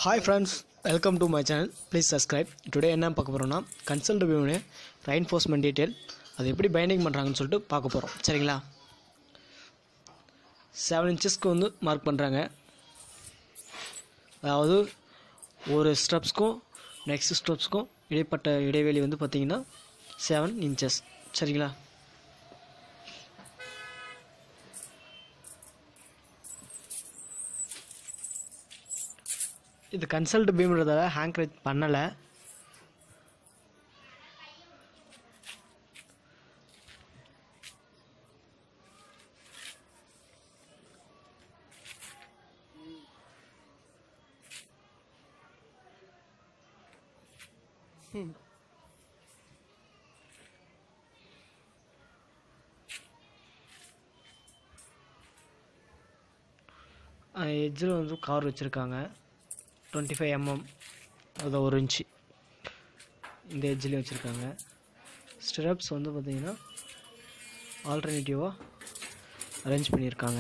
hi friends welcome to my channel please subscribe today என்ன பார்க்க போகிறோம்னா கன்சல்ட் வியூனு ரெயின்ஃபோர்ஸ்மெண்ட் டீட்டெயில் அது எப்படி பைண்டிங் பண்ணுறாங்கன்னு சொல்லிட்டு பார்க்க போகிறோம் சரிங்களா செவன் இன்ச்சஸ்க்கு வந்து மார்க் பண்ணுறாங்க அதாவது ஒரு ஸ்டெப்ஸ்க்கும் நெக்ஸ்ட் ஸ்டெப்ஸ்க்கும் இடைப்பட்ட இடைவெளி வந்து பார்த்திங்கன்னா செவன் இன்ச்சஸ் சரிங்களா இது கன்சல்ட் பீம்ன்றதால ஹேங்க்ரேஜ் பண்ணலை எட்ஜில் வந்து கவர் வச்சுருக்காங்க டுவெண்ட்டி ஃபைவ் எம்எம் அது ஒரு இன்ச்சு இந்த எட்ஜ்லேயும் வச்சுருக்காங்க ஸ்டிரப்ஸ் வந்து பார்த்திங்கன்னா ஆல்டர்னேட்டிவாக அரேஞ்ச் பண்ணியிருக்காங்க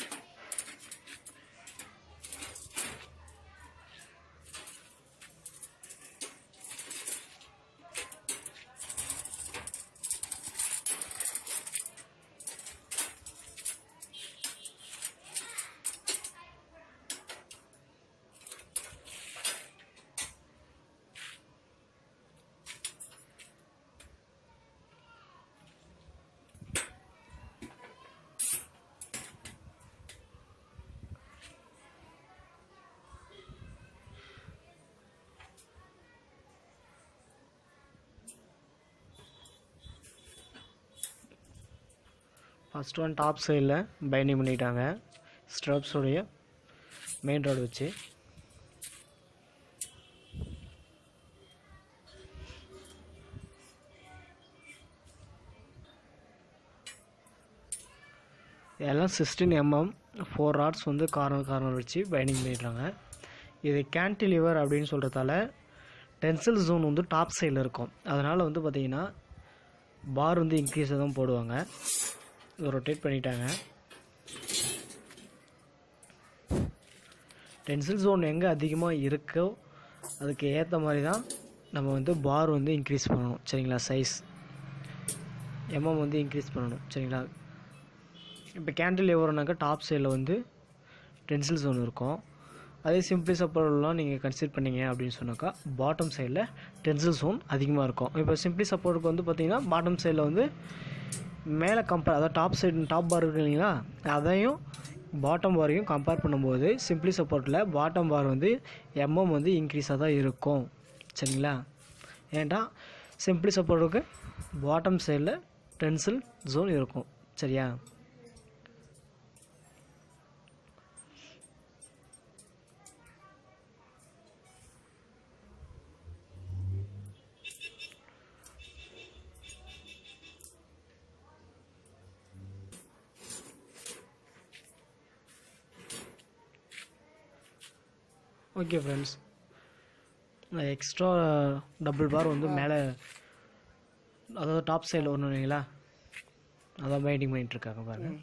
ஃபஸ்ட் ஒன் டாப் சைடில் பைண்டிங் பண்ணிட்டாங்க ஸ்ட்ரப்ஸோடைய மெயின் ரோடு வச்சு எல்லாம் சிக்ஸ்டீன் எம்எம் ஃபோர் ராட்ஸ் வந்து கார்னர் கார்னர் வச்சு பைண்டிங் பண்ணிடுறாங்க இது கேன்டிலிவர் அப்படின்னு சொல்கிறதால டென்சில் ஜோன் வந்து டாப் சைடில் இருக்கும் அதனால் வந்து பார்த்திங்கன்னா பார் வந்து இன்க்ரீஸாக தான் போடுவாங்க ரொட்டேட் பண்ணிட்டாங்க டென்சில் ஜோன் எங்கே அதிகமாக இருக்கோ அதுக்கு ஏற்ற மாதிரி தான் நம்ம வந்து பார் வந்து இன்க்ரீஸ் பண்ணணும் சரிங்களா சைஸ் எம்எம் வந்து இன்க்ரீஸ் பண்ணணும் சரிங்களா இப்போ கேண்டில் எவரோனாக்கா டாப் சைடில் வந்து டென்சில் ஜோன் இருக்கும் அதே சிம்பிளி சப்போர்ட்லாம் நீங்கள் கன்சிடர் பண்ணீங்க அப்படின்னு சொன்னாக்கா பாட்டம் சைடில் டென்சில் ஜோன் அதிகமாக இருக்கும் இப்போ சிம்பிளி சப்போர்ட்டுக்கு வந்து பார்த்தீங்கன்னா பாட்டம் சைடில் வந்து மேலே கம்பேர் அதாவது டாப் சைடு டாப் பார் இருக்கு இல்லைங்களா அதையும் பாட்டம் பாரையும் கம்பேர் பண்ணும்போது சிம்பிளி சப்போர்ட்டில் பாட்டம் பார் வந்து எம்எம் வந்து இன்க்ரீஸாக தான் இருக்கும் சரிங்களா ஏன்டா சிம்பிளி சப்போர்ட்டுக்கு பாட்டம் சைடில் டென்சில் ஜோன் இருக்கும் சரியா okay friends extra double bar வந்து மேலே அதாவது டாப் சைடில் ஒன்று இல்லைங்களா அதான் பைண்டிங் பண்ணிட்டு இருக்காங்க பாருங்க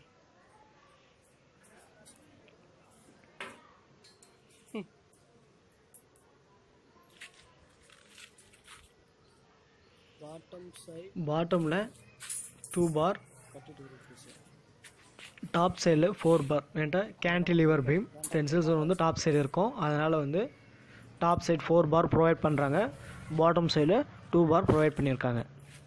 பாட்டம் சைட் பாட்டமில் two bar thirty two rupees top சைடில் ஃபோர் பார் ஏன்ட்டா கேன்டிலிவர் பீம் டென்சில் ஜோன் வந்து டாப் சைடு இருக்கும் அதனால் வந்து top side four bar provide பண்ணுறாங்க பாட்டம் சைடில் டூ பார் ப்ரொவைட் பண்ணியிருக்காங்க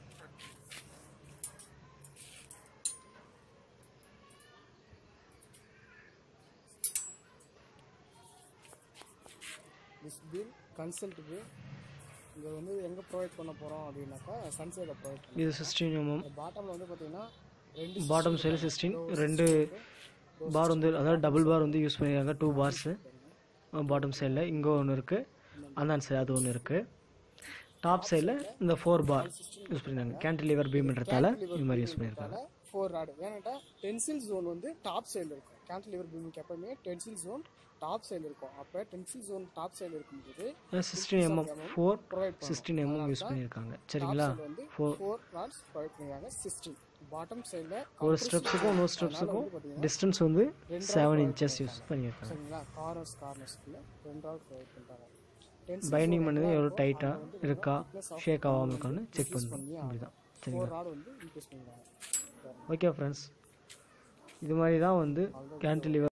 திஸ் பில் கன்சல்ட் பில் இங்கே வந்து எங்கே ப்ரொவைட் பண்ண போகிறோம் அப்படின்னாக்கா சன்சைடில் ப்ரொவைட் பண்ணி இது சிக்ஸ்டீன் எம்எம் பாட்டமில் வந்து பார்த்தீங்கன்னா ரெண்டு பாட்டம் சைடு சிக்ஸ்டீன் ரெண்டு பார் வந்து அதாவது டபுள் பார் வந்து யூஸ் பண்ணியிருக்காங்க டூ பார்ஸு பாட்டம் சைடில் இங்கே ஒன்று இருக்குது அந்தாண்ட சைடு அது ஒன்று இருக்குது டாப் சைடில் இந்த ஃபோர் பார் யூஸ் பண்ணியிருக்காங்க கேன்டிலிவர் பீம்ன்றதால இந்த மாதிரி யூஸ் பண்ணியிருக்காங்க ஃபோர் ராடு ஏன்னாட்டா டென்சில் ஜோன் வந்து டாப் சைடில் இருக்கும் கேன்டிலிவர் பீமுக்கு எப்பவுமே டென்சில் ஜோன் டாப் சைடு இருக்கும் அப்போ டென்சில் ஜோன் டாப் சைடு இருக்கும்போது சிக்ஸ்டீன் எம்எம் ஃபோர் ப்ரொவைட் பண்ணும் சிக்ஸ்டீன் எம்எம் யூஸ் பண்ணியிருக்காங்க சரிங்களா சைடு வந்து ஃபோர் ஃபோர் ராட்ஸ் ப்ரொவைட் பண்ணிருக்காங்க சிக்ஸ்டீன் பாட்டம் சைடில் ஒரு ஸ்டெப்ஸுக்கும் இன்னொரு ஸ்டெப்ஸுக்கும் டிஸ்டன்ஸ் வந்து செவன் இன்ச்சஸ் யூஸ் பண்ணியிருக்காங்க சரிங்களா கார்னர்ஸ் கார்னர்ஸ்க்குள்ள ரெண்டு ராட் ப்ரொவைட் பண்ணிட்டாங்க டென்சில் பைண்டிங் பண்ணது எவ்வளோ டைட்டாக இருக்கா ஷேக் ஆகாமல் இருக்கான்னு செக் பண்ணணும் இப்படி தான் சரிங்களா ஃபோர் ராட் வந்து இன்க்ரீஸ் பண்ணிருக்காங்க ஓகே ஃப்ரெண்ட்ஸ் இது மாதிரி தான் வந்து கேன்டிலிவர்